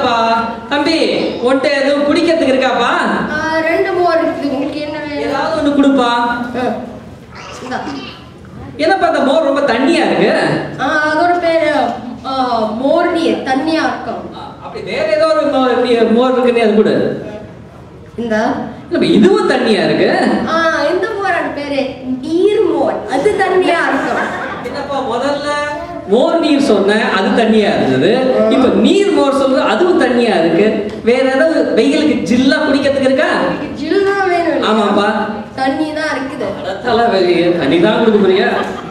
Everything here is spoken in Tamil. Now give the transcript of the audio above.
இல்லப்பா தம்பி உன்கிட்ட எதுவும் குடிக்கிறதுக்கு இருக்காப்பா ஆ, ரெண்டு மோர் இருக்குது உங்களுக்கு என்ன வேணும் ஏதாவது ஒண்ணு கொடுப்பா ஆ, இந்தா. என்னப்பா இந்த மோர் ரொம்ப தண்ணியா இருக்கு ஆ, அதோட பேரு ஆ, மோர் நீர் தண்ணியா இருக்கும் அப்படி வேற ஏதோ ஒரு மோ- நீ- மோர் இருக்குன்னு அது கொடு இந்த இல்லப்பா இதுவும் தண்ணியா இருக்கு ஆ, இந்த மோரோட பேரு நீர் மோர் அது தண்ணியா இருக்கும் என்னப்பா முதல்ல மோர் நீர் சொன்னேன் அது தண்ணியா இருந்தது இப்ப நீர் மோர் சொல்றது அதுவும் தண்ணியா இருக்கு வேற ஏதாவது வெயிலுக்கு ஜில்லா குடிக்கிறதுக்கு இருக்கா ஜில் தான் வேணும் இல்லையா? ஆமாப்பா. தண்ணி தான் இருக்குது தலை வெளியே தண்ணி தான் கொடுக்க போறியா